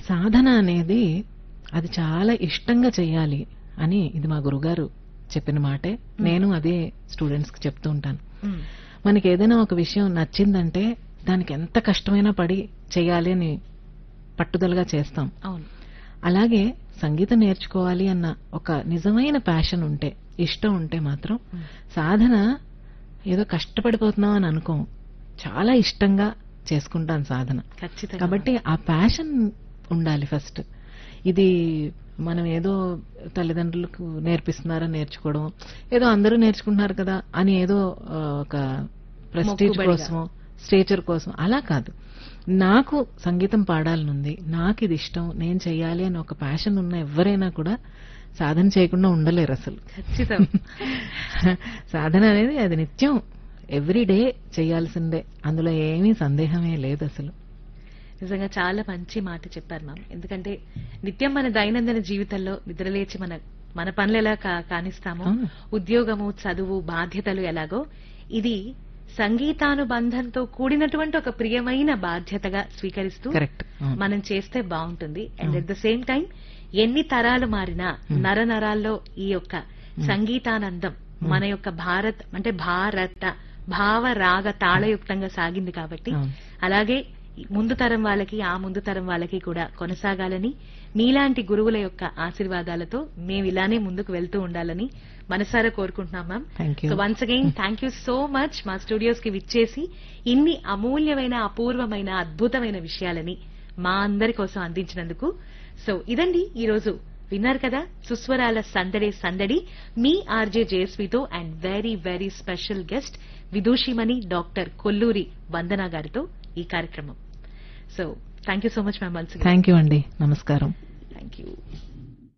సాధన అనేది అది చాలా ఇష్టంగా చేయాలి అని ఇది మా గురుగారు చెప్పిన మాటే నేను అదే స్టూడెంట్స్ కి చెప్తూ ఉంటాను మ్మ్. మనకి ఏదైనా ఒక విషయం నచ్చిందంటే దానికి ఎంత కష్టమైనా పడి చేయాలి అని పట్టుదలగా చేస్తాం అవును అలాగే సంగీతం నేర్చుకోవాలి అన్న ఒక నిజమైన ప్యాషన్ ఉంటే ఇష్టం ఉంటే మాత్రం మ్మ్. సాధన ఏదో కష్టపడిపోతున్నాం అని అనుకోం చాలా ఇష్టంగా చేసుకుంటాను సాధన ఖచ్చితంగా కాబట్టి ఆ ప్యాషన్ ఉండాలి ఫస్ట్ ఇది మనం ఏదో తల్లిదండ్రులకు నేర్పిస్తున్నారని నేర్చుకోవడం ఏదో అందరూ నేర్చుకుంటున్నారు కదా అని ఏదో ఆ, ఒక ప్రెస్టీజ్ మొక్కుబడిగా. కోసమో స్టేచర్ కోసం అలా కాదు నాకు సంగీతం పాడాలనుంది నాకు ఇది ఇష్టం నేను చెయ్యాలి అని ఒక ప్యాషన్ ఉన్న ఎవరైనా కూడా సాధన చేయకుండా ఉండలేరు అసలు ఖచ్చితం సాధన అనేది అది నిత్యం ఎవ్రీ డే చేయాల్సిందే అందులో ఏమీ సందేహమే లేదు అసలు నిజంగా చాలా మంచి మాట చెప్పారు మ్యామ్ ఎందుకంటే నిత్యం మన దైనందిన జీవితంలో నిద్రలేచి మన మన పనులు ఎలా కా- కానిస్తామో అవును. ఉద్యోగము చదువు బాధ్యతలు ఎలాగో ఇది సంగీతానుబంధంతో కూడినటువంటి ఒక ప్రియమైన బాధ్యతగా స్వీకరిస్తూ కరెక్ట్ మనం చేస్తే బాగుంటుంది and at the same time ఎన్ని తరాలు మారినా నర నరాల్లో ఈ యొక్క సంగీతానందం మన యొక్క భారత్ అంటే భారత భావ రాగ తాళయుక్తంగా సాగింది కాబట్టి అవును. అలాగే ముందు తరం వాళ్ళకి ఆ ముందు తరం వాళ్ళకి కూడా కొనసాగాలని మీలాంటి గురువుల యొక్క ఆశీర్వాదాలతో మేము ఇలానే ముందుకు వెళ్తూ ఉండాలని మనసారా కోరుకుంటున్నాం ma'am thank you so once again thank you so much మా స్టూడియోస్ కి విచ్చేసి ఇన్ని అమూల్యమైన అపూర్వమైన అద్భుతమైన విషయాలని మా అందరి కోసం అందించినందుకు సో ఇదండి ఈ రోజు విన్నారు కదా సుస్వరాల సందడే సందడి మీ ఆర్జే జేఎస్వితో and very very special guest విదూషిమణి డాక్టర్ కొల్లూరి వందన గారితో ఈ కార్యక్రమం so thank you so much ma'am once thank you అండి నమస్కారం థ్యాంక్ యూ